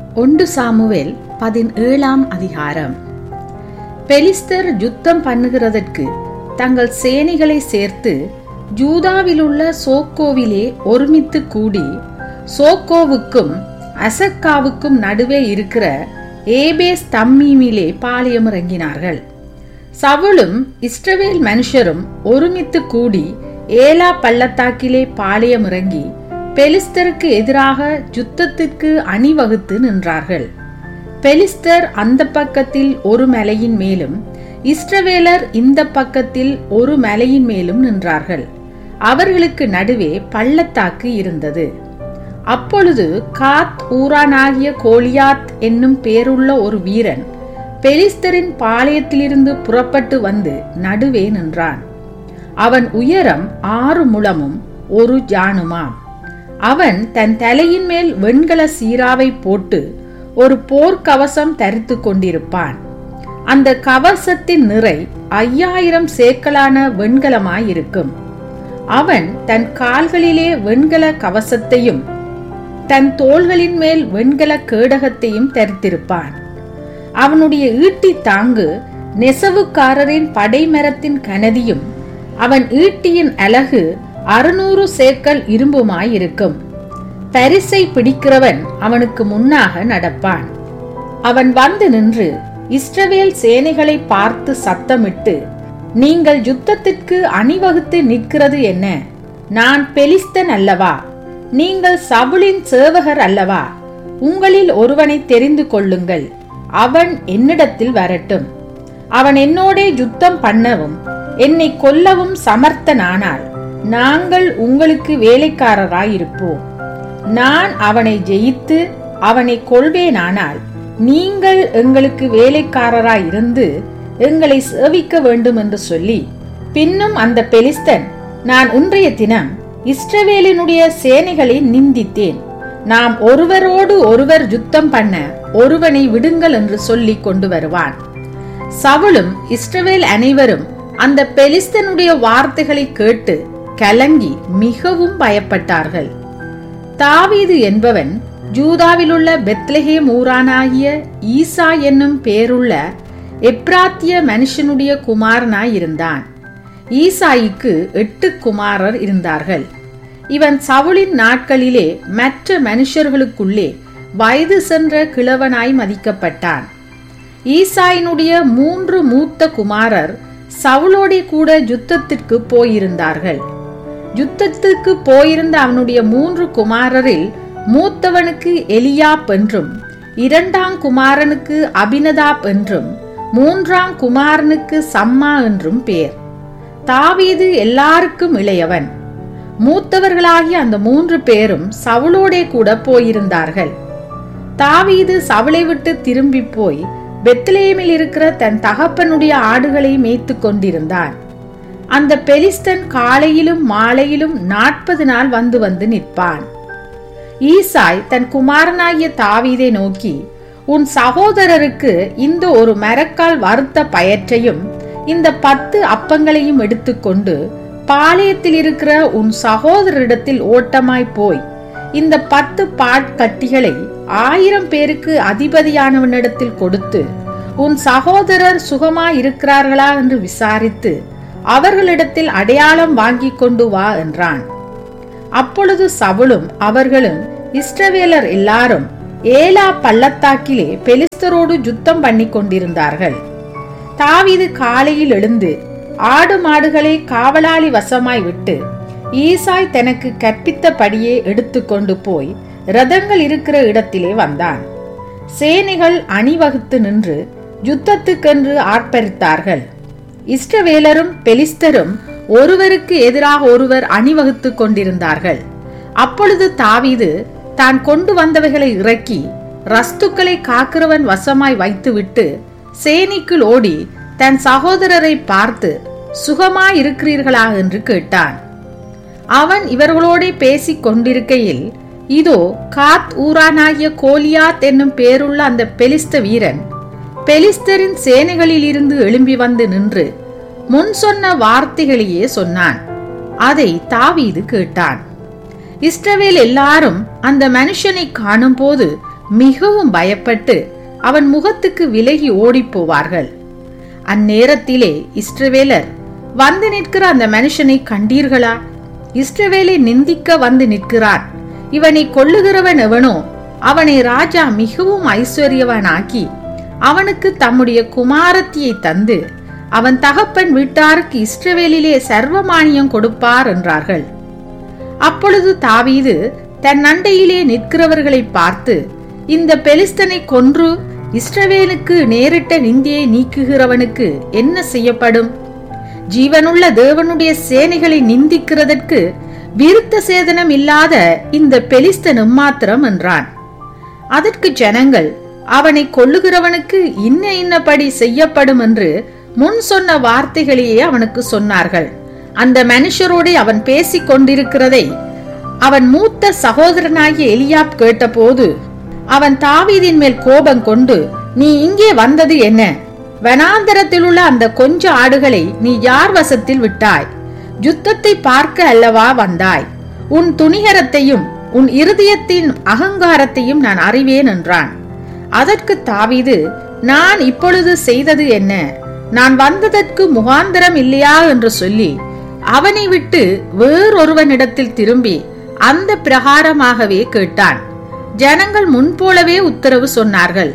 ஒன்று சாமுவேல் பதினேழாம் அதிகாரம் பெலிஸ்தர் யுத்தம் பண்ணுகிறதற்கு தங்கள் சேனைகளை சேர்த்து ஜூதாவிலுள்ள சோக்கோவிலே ஒருமித்து கூடி சோக்கோவுக்கும் அசக்காவுக்கும் நடுவே இருக்கிற ஏபேஸ் தம்மீமிலே பாளையம் இறங்கினார்கள் சவுலும் இஸ்ரவேல் மனுஷரும் ஒருமித்து கூடி ஏலா பள்ளத்தாக்கிலே பாளையம் இறங்கி பெலிஸ்தருக்கு எதிராக யுத்தத்திற்கு அணிவகுத்து நின்றார்கள் பெலிஸ்தர் அந்த பக்கத்தில் ஒரு மலையின் மேலும் இஸ்ரவேலர் இந்த பக்கத்தில் ஒரு மலையின் மேலும் நின்றார்கள் அவர்களுக்கு நடுவே பள்ளத்தாக்கு இருந்தது அப்பொழுது காத் ஊரானாகிய கோலியாத் என்னும் பேருள்ள ஒரு வீரன் பெலிஸ்தரின் பாளையத்திலிருந்து புறப்பட்டு வந்து நடுவே நின்றான் அவன் உயரம் ஆறு முழமும் ஒரு ஜானுமாம் அவன் தன் தலையின் மேல் வெண்கல சீராவை போட்டு ஒரு போர்க்கவசம் தரித்து கொண்டிருப்பான் அந்த கவசத்தின் நிறை ஐயாயிரம் சேக்கலான வெண்கலமாயிருக்கும் அவன் தன் கால்களிலே வெண்கல கவசத்தையும் தன் தோள்களின் மேல் வெண்கல கேடகத்தையும் தரித்திருப்பான் அவனுடைய ஈட்டி தாங்கு நெசவுக்காரரின் படைமரத்தின் கனதியும் அவன் ஈட்டியின் அலகு அறுநூறு சேக்கல் இரும்புமாயிருக்கும் பரிசை பிடிக்கிறவன் அவனுக்கு முன்னாக நடப்பான் அவன் வந்து நின்று இஸ்ரவேல் சேனைகளை பார்த்து சத்தமிட்டு நீங்கள் யுத்தத்திற்கு அணிவகுத்து நிற்கிறது என்ன நான் பெலிஸ்தன் அல்லவா நீங்கள் சவுளின் சேவகர் அல்லவா உங்களில் ஒருவனை தெரிந்து கொள்ளுங்கள் அவன் என்னிடத்தில் வரட்டும் அவன் என்னோடே யுத்தம் பண்ணவும் என்னை கொல்லவும் சமர்த்தனானால் நாங்கள் உங்களுக்கு வேலைக்காரராயிருப்போம் நான் அவனை ஜெயித்து அவனை கொள்வேனானால் நீங்கள் எங்களுக்கு வேலைக்காரராயிருந்து எங்களை சேவிக்க வேண்டும் என்று சொல்லி பின்னும் அந்த பெலிஸ்தன் நான் இன்றைய தினம் இஸ்ரவேலினுடைய சேனைகளை நிந்தித்தேன் நாம் ஒருவரோடு ஒருவர் யுத்தம் பண்ண ஒருவனை விடுங்கள் என்று சொல்லி கொண்டு வருவான் சவுலும் இஸ்ரவேல் அனைவரும் அந்த பெலிஸ்தனுடைய வார்த்தைகளை கேட்டு கலங்கி மிகவும் பயப்பட்டார்கள் தாவீது என்பவன் ஜூதாவிலுள்ள பெத்லஹேம் ஊரானாகிய ஈசா என்னும் பேருள்ள எப்ராத்திய மனுஷனுடைய குமாரனாயிருந்தான் ஈசாய்க்கு எட்டு குமாரர் இருந்தார்கள் இவன் சவுளின் நாட்களிலே மற்ற மனுஷர்களுக்குள்ளே வயது சென்ற கிழவனாய் மதிக்கப்பட்டான் ஈசாயினுடைய மூன்று மூத்த குமாரர் சவுளோடே கூட யுத்தத்திற்கு போயிருந்தார்கள் யுத்தத்துக்கு போயிருந்த அவனுடைய மூன்று குமாரரில் மூத்தவனுக்கு எலியாப் என்றும் இரண்டாம் குமாரனுக்கு அபினதாப் என்றும் மூன்றாம் குமாரனுக்கு சம்மா என்றும் பேர் தாவீது எல்லாருக்கும் இளையவன் மூத்தவர்களாகிய அந்த மூன்று பேரும் சவுளோடே கூட போயிருந்தார்கள் தாவீது சவுளை விட்டு திரும்பி போய் பெத்லேமில் இருக்கிற தன் தகப்பனுடைய ஆடுகளை மேய்த்து கொண்டிருந்தான் அந்த பெலிஸ்தன் காலையிலும் மாலையிலும் நாற்பது நாள் வந்து வந்து நிற்பான் ஈசாய் தன் குமாரனாகிய தாவீதை நோக்கி உன் சகோதரருக்கு இந்த ஒரு மரக்கால் வறுத்த பயற்றையும் இந்த பத்து அப்பங்களையும் எடுத்துக்கொண்டு பாளையத்தில் இருக்கிற உன் சகோதரிடத்தில் ஓட்டமாய் போய் இந்த பத்து பாட்கட்டிகளை ஆயிரம் பேருக்கு அதிபதியானவனிடத்தில் கொடுத்து உன் சகோதரர் சுகமாய் இருக்கிறார்களா என்று விசாரித்து அவர்களிடத்தில் அடையாளம் வாங்கி கொண்டு வா என்றான் அப்பொழுது சவுளும் அவர்களும் இஸ்ரவேலர் எல்லாரும் ஏலா பள்ளத்தாக்கிலே பெலிஸ்தரோடு யுத்தம் பண்ணி கொண்டிருந்தார்கள் தாவீது காலையில் எழுந்து ஆடு மாடுகளை காவலாளி வசமாய் விட்டு ஈசாய் தனக்கு கற்பித்தபடியே எடுத்துக்கொண்டு போய் ரதங்கள் இருக்கிற இடத்திலே வந்தான் சேனைகள் அணிவகுத்து நின்று யுத்தத்துக்கென்று ஆர்ப்பரித்தார்கள் இஸ்ரவேலரும் பெலிஸ்தரும் ஒருவருக்கு எதிராக ஒருவர் அணிவகுத்து கொண்டிருந்தார்கள் அப்பொழுது தாவீது தான் கொண்டு வந்தவைகளை இறக்கி ரஸ்துக்களை காக்கிறவன் வசமாய் வைத்துவிட்டு சேனிக்குள் ஓடி தன் சகோதரரை பார்த்து சுகமாய் இருக்கிறீர்களா என்று கேட்டான் அவன் இவர்களோடே பேசிக் கொண்டிருக்கையில் இதோ காத் ஊரானாகிய கோலியாத் என்னும் பேருள்ள அந்த பெலிஸ்த வீரன் பெலிஸ்தரின் சேனைகளில் இருந்து எழும்பி வந்து நின்று முன் சொன்ன வார்த்தைகளையே சொன்னான் அதை தாவீது கேட்டான் இஸ்ரவேல் எல்லாரும் அந்த மனுஷனை காணும்போது மிகவும் பயப்பட்டு அவன் முகத்துக்கு விலகி ஓடிப் போவார்கள் அந்நேரத்திலே இஸ்ரவேலர் வந்து நிற்கிற அந்த மனுஷனை கண்டீர்களா இஸ்ரவேலை நிந்திக்க வந்து நிற்கிறான் இவனை கொல்லுகிறவன் எவனோ அவனை ராஜா மிகவும் ஐஸ்வர்யவனாக்கி அவனுக்கு தம்முடைய குமாரத்தியை தந்து அவன் தகப்பன் வீட்டாருக்கு இஸ்ரவேலிலே சர்வமானியம் கொடுப்பார் என்றார்கள் அப்பொழுது தாவீது தன் அண்டையிலே நிற்கிறவர்களை பார்த்து இந்த பெலிஸ்தனை கொன்று இஸ்ரவேலுக்கு நேரிட்ட நிந்தியை நீக்குகிறவனுக்கு என்ன செய்யப்படும் ஜீவனுள்ள தேவனுடைய சேனைகளை நிந்திக்கிறதற்கு விருத்த சேதனம் இல்லாத இந்த பெலிஸ்தன் எம்மாத்திரம் என்றான் அதற்கு ஜனங்கள் அவனை கொல்லுகிறவனுக்கு இன்ன இன்னபடி செய்யப்படும் என்று முன் சொன்ன வார்த்தைகளையே அவனுக்கு சொன்னார்கள் அந்த மனுஷரோடு அவன் பேசிக் கொண்டிருக்கிறதை அவன் மூத்த சகோதரனாகிய எலியாப் கேட்டபோது அவன் தாவீதின் மேல் கோபம் கொண்டு நீ இங்கே வந்தது என்ன வனாந்தரத்தில் உள்ள அந்த கொஞ்ச ஆடுகளை நீ யார் வசத்தில் விட்டாய் யுத்தத்தை பார்க்க அல்லவா வந்தாய் உன் துணிகரத்தையும் உன் இருதயத்தின் அகங்காரத்தையும் நான் அறிவேன் என்றான் அதற்கு தாவீது நான் இப்பொழுது செய்தது என்ன நான் வந்ததற்கு முகாந்தரம் இல்லையா என்று சொல்லி அவனை விட்டு வேறொருவனிடத்தில் திரும்பி அந்த பிரகாரமாகவே கேட்டான் ஜனங்கள் முன்போலவே உத்தரவு சொன்னார்கள்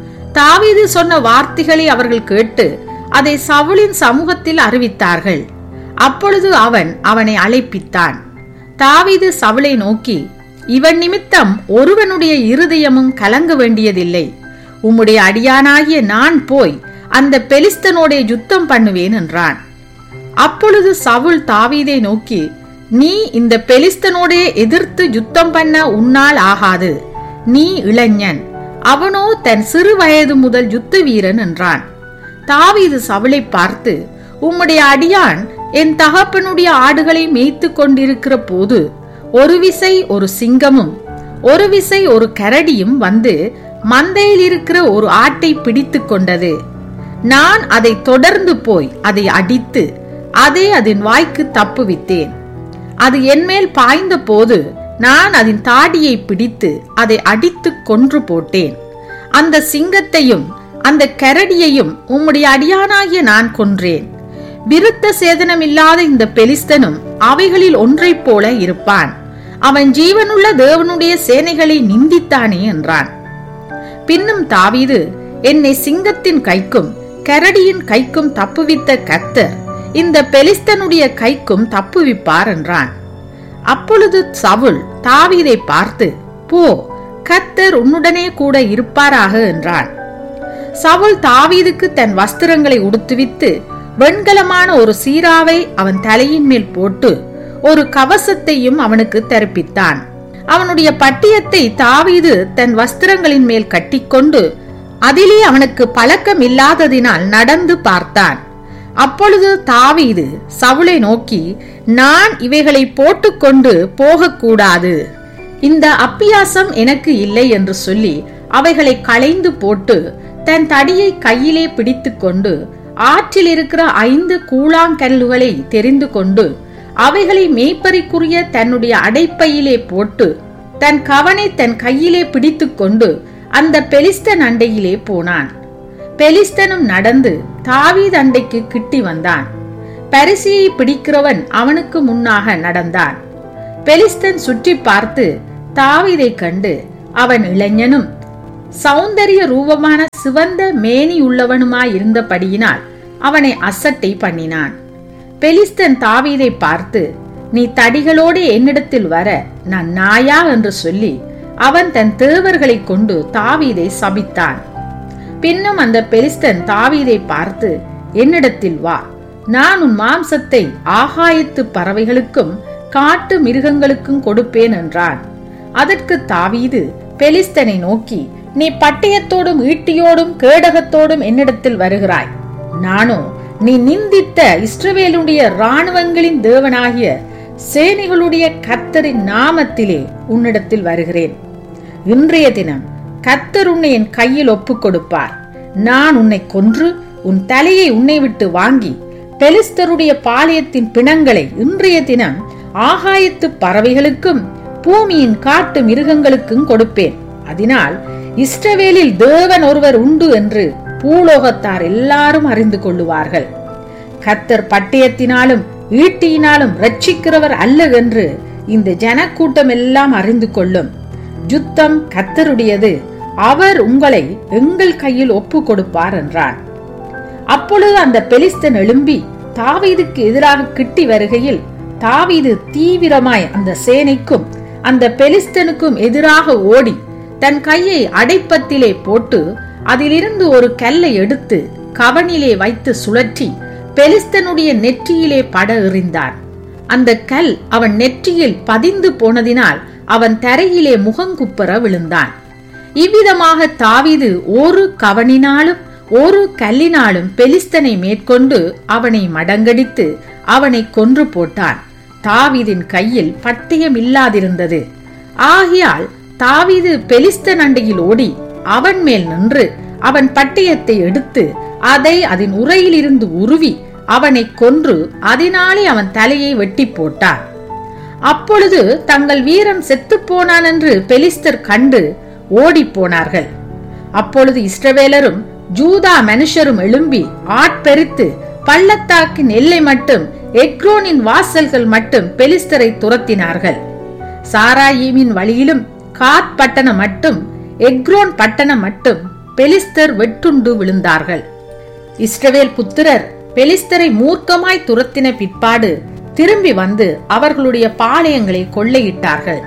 தாவீது சொன்ன வார்த்தைகளை அவர்கள் கேட்டு அதை சவுலின் சமூகத்தில் அறிவித்தார்கள் அப்பொழுது அவன் அவனை அழைப்பித்தான் தாவீது சவுளை நோக்கி இவன் நிமித்தம் ஒருவனுடைய இருதயமும் கலங்க வேண்டியதில்லை உம்முடைய அடியானாகிய நான் போய் அந்த பெலிஸ்தனோட யுத்தம் பண்ணுவேன் என்றான் அப்பொழுது சவுல் தாவீதை நோக்கி நீ இந்த பெலிஸ்தனோடே எதிர்த்து யுத்தம் பண்ண உன்னால் ஆகாது நீ இளைஞன் அவனோ தன் சிறு வயது முதல் யுத்த வீரன் என்றான் தாவீது சவுளை பார்த்து உம்முடைய அடியான் என் தகப்பனுடைய ஆடுகளை மேய்த்து கொண்டிருக்கிற போது ஒரு விசை ஒரு சிங்கமும் ஒரு விசை ஒரு கரடியும் வந்து மந்தையில் இருக்கிற ஒரு ஆட்டை பிடித்து கொண்டது நான் அதை தொடர்ந்து போய் அதை அடித்து அதை அதன் வாய்க்கு தப்புவித்தேன் அது என்மேல் பாய்ந்த போது நான் அதன் தாடியை பிடித்து அதை அடித்து கொன்று போட்டேன் அந்த சிங்கத்தையும் அந்த கரடியையும் உம்முடைய அடியானாகிய நான் கொன்றேன் விருத்த சேதனமில்லாத இந்த பெலிஸ்தனும் அவைகளில் ஒன்றைப் போல இருப்பான் அவன் ஜீவனுள்ள தேவனுடைய சேனைகளை நிந்தித்தானே என்றான் பின்னும் தாவீது என்னை சிங்கத்தின் கைக்கும் கரடியின் கைக்கும் தப்புவித்த கர்த்தர் இந்த பெலிஸ்தனுடைய கைக்கும் தப்புவிப்பார் என்றான் அப்பொழுது சவுல் தாவீதை பார்த்து போ கர்த்தர் உன்னுடனே கூட இருப்பாராக என்றான் சவுல் தாவீதுக்கு தன் வஸ்திரங்களை உடுத்துவித்து வெண்கலமான ஒரு சீராவை அவன் தலையின் மேல் போட்டு ஒரு கவசத்தையும் அவனுக்கு தரிப்பித்தான் அவனுடைய பட்டியத்தை தாவீது தன் வஸ்திரங்களின் மேல் கட்டிக்கொண்டு அதிலே அவனுக்கு பழக்கம் இல்லாததினால் நடந்து பார்த்தான் அப்பொழுது தாவீது சவுளை நோக்கி நான் இவைகளை போட்டுக்கொண்டு போகக்கூடாது இந்த அப்பியாசம் எனக்கு இல்லை என்று சொல்லி அவைகளை களைந்து போட்டு தன் தடியை கையிலே பிடித்துக்கொண்டு ஆற்றில் இருக்கிற ஐந்து கூழாங்கல்லுகளை தெரிந்து கொண்டு அவைகளை மேய்ப்பறிக்குரிய தன்னுடைய அடைப்பையிலே போட்டு தன் கவனை தன் கையிலே பிடித்துக்கொண்டு அந்த பெலிஸ்தன் அண்டையிலே போனான் பெலிஸ்தனும் நடந்து தாவீது அண்டைக்கு கிட்டி வந்தான் பரிசியை பிடிக்கிறவன் அவனுக்கு முன்னாக நடந்தான் பெலிஸ்தன் சுற்றி பார்த்து தாவீதை கண்டு அவன் இளைஞனும் சௌந்தரிய ரூபமான சிவந்த மேனி உள்ளவனுமாயிருந்தபடியினால் அவனை அசட்டை பண்ணினான் பெலிஸ்தன் தாவீதை பார்த்து நீ தடிகளோடு என்னிடத்தில் வர நான் நாயா என்று சொல்லி அவன் தன் தேவர்களை கொண்டு தாவீதை சபித்தான் பின்னும் அந்த பெலிஸ்தன் தாவீதை பார்த்து என்னிடத்தில் வா நான் உன் மாம்சத்தை ஆகாயத்து பறவைகளுக்கும் காட்டு மிருகங்களுக்கும் கொடுப்பேன் என்றான் அதற்கு தாவீது பெலிஸ்தனை நோக்கி நீ பட்டயத்தோடும் ஈட்டியோடும் கேடகத்தோடும் என்னிடத்தில் வருகிறாய் நானோ நீ நிந்தித்த இஸ்ரவேலுடைய இராணுவங்களின் தேவனாகிய சேனைகளுடைய கர்த்தரின் நாமத்திலே உன்னிடத்தில் வருகிறேன் இன்றைய தினம் கர்த்தர் உன்னை என் கையில் ஒப்புக் கொடுப்பார் நான் உன்னை கொன்று உன் தலையை உன்னை விட்டு வாங்கி பெலிஸ்தருடைய பாளையத்தின் பிணங்களை இன்றைய தினம் ஆகாயத்து பறவைகளுக்கும் பூமியின் காட்டு மிருகங்களுக்கும் கொடுப்பேன் அதனால் இஸ்ரவேலில் தேவன் ஒருவர் உண்டு என்று பூலோகத்தார் எல்லாரும் அறிந்து கொள்ளுவார்கள் கத்தர் பட்டயத்தினாலும் ஈட்டியினாலும் ரட்சிக்கிறவர் அல்ல என்று இந்த ஜனக்கூட்டம் எல்லாம் அறிந்து கொள்ளும் யுத்தம் கத்தருடையது அவர் உங்களை எங்கள் கையில் ஒப்பு கொடுப்பார் என்றான் அப்பொழுது அந்த பெலிஸ்தன் எழும்பி தாவீதுக்கு எதிராக கிட்டி வருகையில் தாவீது தீவிரமாய் அந்த சேனைக்கும் அந்த பெலிஸ்தனுக்கும் எதிராக ஓடி தன் கையை அடைப்பத்திலே போட்டு அதிலிருந்து ஒரு கல்லை எடுத்து கவனிலே வைத்து சுழற்றி பெலிஸ்தனுடைய நெற்றியிலே பட எறிந்தான் அந்த கல் அவன் நெற்றியில் பதிந்து போனதினால் அவன் தரையிலே முகங்குப்புற விழுந்தான் இவ்விதமாக தாவீது ஒரு கவனினாலும் ஒரு கல்லினாலும் பெலிஸ்தனை மேற்கொண்டு அவனை மடங்கடித்து அவனை கொன்று போட்டான் தாவீதின் கையில் பட்டயம் இல்லாதிருந்தது ஆகையால் தாவீது பெலிஸ்தன் அண்டையில் ஓடி அவன் மேல் நின்று அவன் பட்டயத்தை எடுத்து அதை அதன் உரையிலிருந்து உருவி அவனை கொன்று அதனாலே அவன் தலையை வெட்டி போட்டான் அப்பொழுது தங்கள் வீரன் செத்துப் போனான் என்று பெலிஸ்தர் கண்டு ஓடிப் போனார்கள் அப்பொழுது இஸ்ரவேலரும் ஜூதா மனுஷரும் எழும்பி ஆட்பெரித்து பள்ளத்தாக்கின் எல்லை மட்டும் எக்ரோனின் வாசல்கள் மட்டும் பெலிஸ்தரை துரத்தினார்கள் சாராயீமின் வழியிலும் காத் பட்டணம் மட்டும் எக்ரோன் பட்டணம் மட்டும் பெலிஸ்தர் வெட்டுண்டு விழுந்தார்கள் இஸ்ரவேல் புத்திரர் பெலிஸ்தரை மூர்க்கமாய் துரத்தின பிற்பாடு திரும்பி வந்து அவர்களுடைய பாளையங்களை கொள்ளையிட்டார்கள்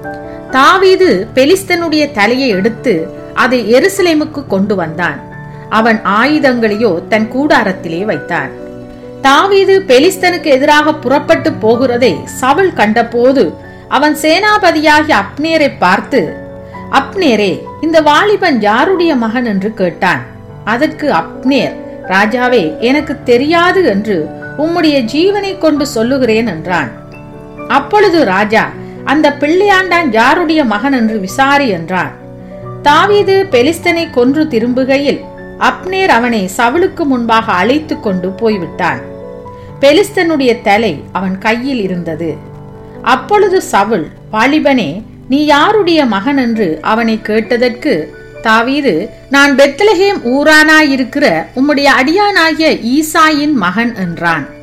தாவீது பெலிஸ்தனுடைய தலையை எடுத்து அதை எருசலேமுக்கு கொண்டு வந்தான் அவன் ஆயுதங்களையோ தன் கூடாரத்திலே வைத்தான் தாவீது பெலிஸ்தனுக்கு எதிராக புறப்பட்டு போகிறதை சவுல் கண்டபோது அவன் சேனாபதியாகிய அப்னேரை பார்த்து அப்னேரே இந்த வாலிபன் யாருடைய மகன் என்று கேட்டான் அதற்கு அப்னேர் ராஜாவே எனக்கு தெரியாது என்று உம்முடைய ஜீவனை கொண்டு சொல்லுகிறேன் என்றான் அப்பொழுது ராஜா அந்த பிள்ளையாண்டான் யாருடைய மகன் என்று விசாரி என்றான் தாவீது பெலிஸ்தனை கொன்று திரும்புகையில் அப்னேர் அவனை சவுலுக்கு முன்பாக அழைத்து கொண்டு போய்விட்டான் பெலிஸ்தனுடைய தலை அவன் கையில் இருந்தது அப்பொழுது சவுல் வாலிபனே நீ யாருடைய மகன் என்று அவனை கேட்டதற்கு தாவீது நான் பெத்லஹேம் ஊரானாயிருக்கிற உம்முடைய அடியானாகிய ஈசாயின் மகன் என்றான்